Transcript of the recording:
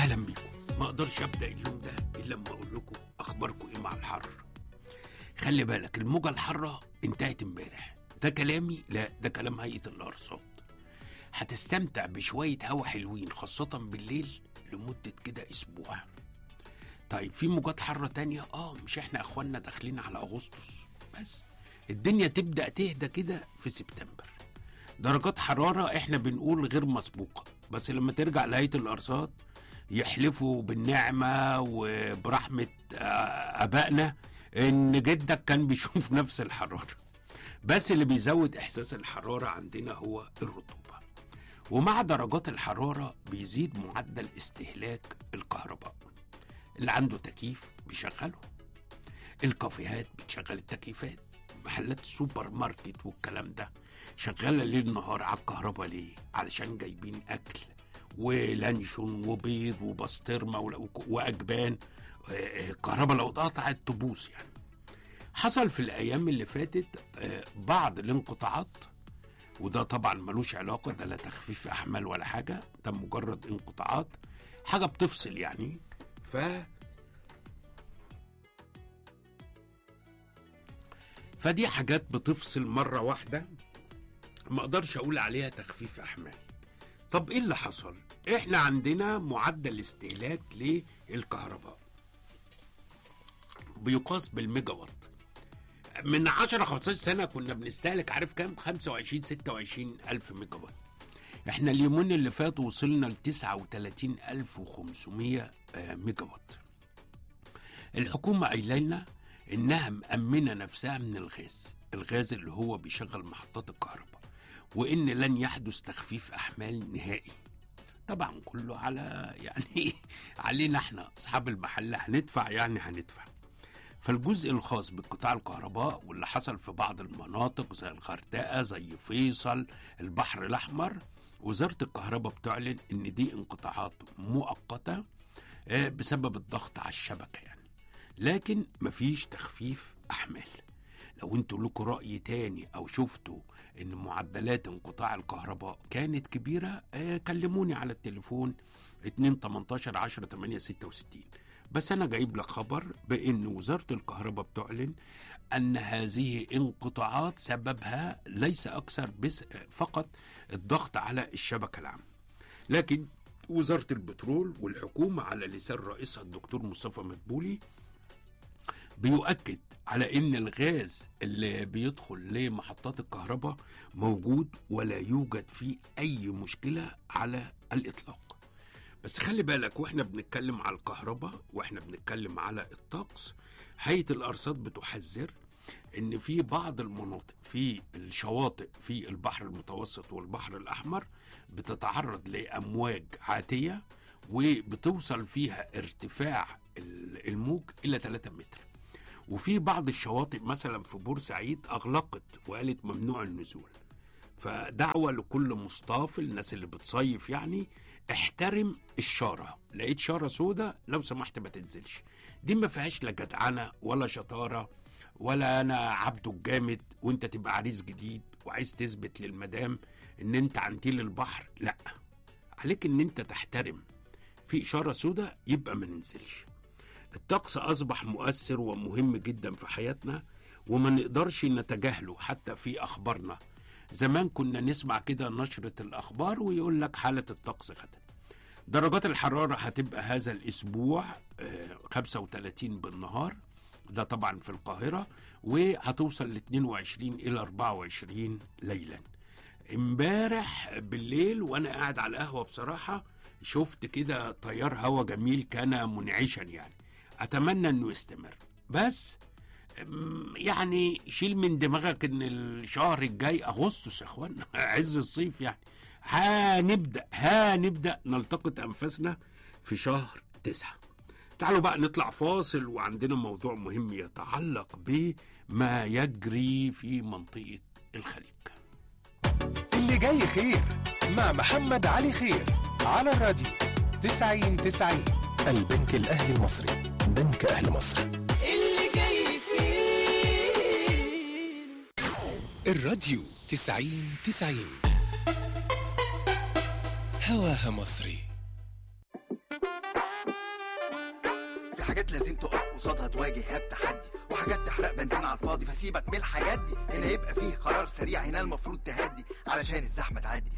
اهلا بيكم ما اقدرش ابدا اليوم ده الا لما اقول لكم اخباركم ايه مع الحر خلي بالك الموجه الحاره انتهت امبارح ده كلامي لا ده كلام هيئه الارصاد هتستمتع بشويه هوا حلوين خاصه بالليل لمده كده اسبوع طيب في موجات حاره تانية اه مش احنا اخواننا داخلين على اغسطس بس الدنيا تبدا تهدى كده في سبتمبر درجات حراره احنا بنقول غير مسبوقه بس لما ترجع لهيئه الارصاد يحلفوا بالنعمه وبرحمه آه، ابائنا ان جدك كان بيشوف نفس الحراره بس اللي بيزود احساس الحراره عندنا هو الرطوبه ومع درجات الحراره بيزيد معدل استهلاك الكهرباء اللي عنده تكييف بيشغله الكافيهات بتشغل التكييفات محلات السوبر ماركت والكلام ده شغاله ليل نهار على الكهرباء ليه علشان جايبين اكل ولانشون وبيض وبسطرمه ول- واجبان آه، آه، الكهرباء لو اتقطعت تبوظ يعني حصل في الايام اللي فاتت آه، بعض الانقطاعات وده طبعا ملوش علاقه ده لا تخفيف احمال ولا حاجه ده مجرد انقطاعات حاجه بتفصل يعني ف فدي حاجات بتفصل مره واحده ما اقدرش اقول عليها تخفيف احمال طب ايه اللي حصل احنا عندنا معدل استهلاك للكهرباء بيقاس بالميجا وات من 10 15 سنه كنا بنستهلك عارف كام 25 26 الف ميجا وات احنا اليومين اللي فاتوا وصلنا ل 39500 آه، ميجا وات الحكومه قايله لنا انها مأمنه نفسها من الغاز الغاز اللي هو بيشغل محطات الكهرباء وان لن يحدث تخفيف احمال نهائي طبعا كله على يعني علينا احنا اصحاب المحل هندفع يعني هندفع فالجزء الخاص بقطاع الكهرباء واللي حصل في بعض المناطق زي الغردقه زي فيصل البحر الاحمر وزاره الكهرباء بتعلن ان دي انقطاعات مؤقته آه، بسبب الضغط على الشبكه يعني لكن مفيش تخفيف احمال لو انتوا لكم راي تاني او شفتوا ان معدلات انقطاع الكهرباء كانت كبيره آه كلموني على التليفون 2 18 10 8 66 بس انا جايب لك خبر بان وزاره الكهرباء بتعلن ان هذه انقطاعات سببها ليس اكثر بس فقط الضغط على الشبكه العامه لكن وزاره البترول والحكومه على لسان رئيسها الدكتور مصطفى مدبولي بيؤكد على ان الغاز اللي بيدخل لمحطات الكهرباء موجود ولا يوجد فيه اي مشكله على الاطلاق بس خلي بالك واحنا بنتكلم على الكهرباء واحنا بنتكلم على الطقس هيئه الارصاد بتحذر ان في بعض المناطق في الشواطئ في البحر المتوسط والبحر الاحمر بتتعرض لامواج عاتيه وبتوصل فيها ارتفاع ال- الموج الى 3 متر وفي بعض الشواطئ مثلا في بورسعيد اغلقت وقالت ممنوع النزول فدعوه لكل مصطاف الناس اللي بتصيف يعني احترم الشاره لقيت شاره سودة لو سمحت ما تنزلش دي ما فيهاش لا جدعنه ولا شطاره ولا انا عبده الجامد وانت تبقى عريس جديد وعايز تثبت للمدام ان انت عنتيل البحر لا عليك ان انت تحترم في اشاره سودة يبقى ما ننزلش الطقس اصبح مؤثر ومهم جدا في حياتنا وما نقدرش نتجاهله حتى في اخبارنا زمان كنا نسمع كده نشرة الأخبار ويقول لك حالة الطقس غدا درجات الحرارة هتبقى هذا الأسبوع آه، 35 بالنهار ده طبعا في القاهرة وهتوصل ل 22 إلى 24 ليلا امبارح بالليل وانا قاعد على القهوة بصراحة شفت كده تيار هوا جميل كان منعشا يعني اتمنى انه يستمر بس أم، يعني شيل من دماغك ان الشهر الجاي اغسطس يا اخوانا عز الصيف يعني هنبدا هنبدا نلتقط انفاسنا في شهر تسعة تعالوا بقى نطلع فاصل وعندنا موضوع مهم يتعلق بما يجري في منطقة الخليج اللي جاي خير مع محمد علي خير على الراديو 90 90 البنك الأهلي المصري بنك أهل مصر اللي جاي فيه الراديو 90 90 هواها مصري حاجات لازم تقف قصادها تواجه بتحدي وحاجات تحرق بنزين على الفاضي فسيبك من الحاجات دي هنا يبقى فيه قرار سريع هنا المفروض تهدي علشان الزحمه تعدي